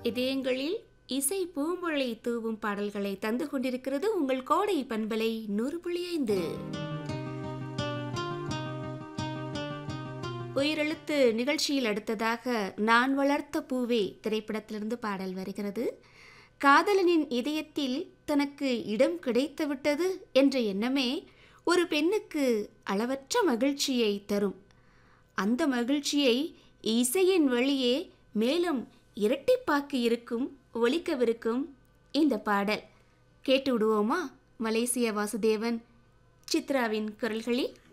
இதயங்களில் இசை பூம்பொழி தூவும் பாடல்களை தந்து கொண்டிருக்கிறது உங்கள் கோடை பண்பலை நூறு புள்ளி ஐந்து உயிரெழுத்து நிகழ்ச்சியில் அடுத்ததாக நான் வளர்த்த பூவே திரைப்படத்திலிருந்து பாடல் வருகிறது காதலனின் இதயத்தில் தனக்கு இடம் கிடைத்துவிட்டது என்ற எண்ணமே ஒரு பெண்ணுக்கு அளவற்ற மகிழ்ச்சியை தரும் அந்த மகிழ்ச்சியை இசையின் வழியே மேலும் இரட்டிப்பாக்கி இருக்கும் ஒலிக்கவிருக்கும் இந்த பாடல் கேட்டு விடுவோமா மலேசிய வாசுதேவன் சித்ராவின் குரல்களில்